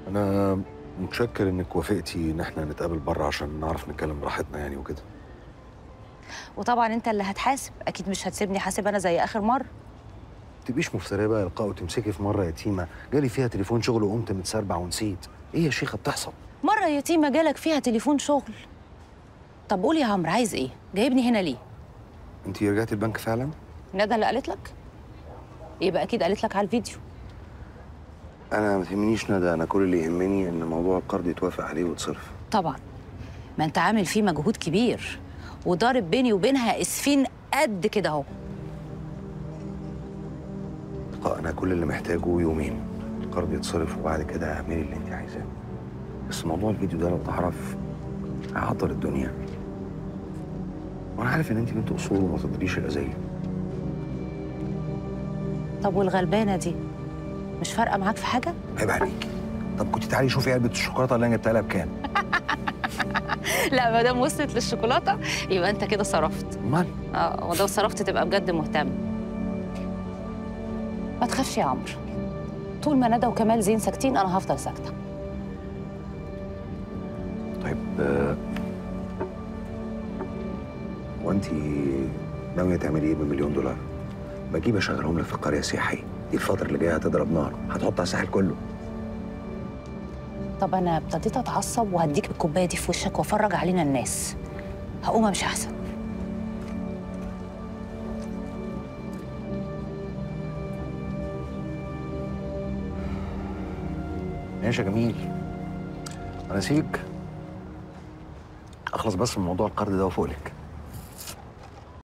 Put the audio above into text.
انا متشكر انك وافقتي ان احنا نتقابل بره عشان نعرف نتكلم براحتنا يعني وكده وطبعا انت اللي هتحاسب اكيد مش هتسيبني حاسب انا زي اخر مره تبقيش مفتريه بقى القاء وتمسكي في مره يتيمه جالي فيها تليفون شغل وقمت متسربع ونسيت ايه يا شيخه بتحصل مره يتيمه جالك فيها تليفون شغل طب قول يا عمرو عايز ايه جايبني هنا ليه انت رجعتي البنك فعلا ندى اللي قالت لك يبقى اكيد قالت لك على الفيديو انا ما تهمنيش ندى انا كل اللي يهمني ان موضوع القرض يتوافق عليه ويتصرف طبعا ما انت عامل فيه مجهود كبير وضارب بيني وبينها اسفين قد كده اهو لقاء انا كل اللي محتاجه يومين القرض يتصرف وبعد كده اعملي اللي انت عايزاه بس موضوع الفيديو ده لو تعرف هيعطل الدنيا وانا عارف ان انت بنت اصول وما تقدريش الاذيه طب والغلبانه دي مش فارقه معاك في حاجه عيب عليكي طب كنت تعالي شوفي علبه الشوكولاته اللي انا جبتها لها بكام لا ما دام وصلت للشوكولاته يبقى انت كده صرفت امال اه ولو صرفت تبقى بجد مهتم ما تخافش يا عمرو طول ما ندى وكمال زين ساكتين انا هفضل ساكته طيب آه، وانت ناويه تعملي ايه بمليون دولار بجيب اشغلهم لك في قريه سياحيه دي الفتره اللي جايه هتضرب نار هتحط على الساحل كله طب انا ابتديت اتعصب وهديك الكوبايه دي في وشك وافرج علينا الناس هقوم امشي احسن ماشي يا جميل انا سيبك اخلص بس من موضوع القرض ده وفوق لك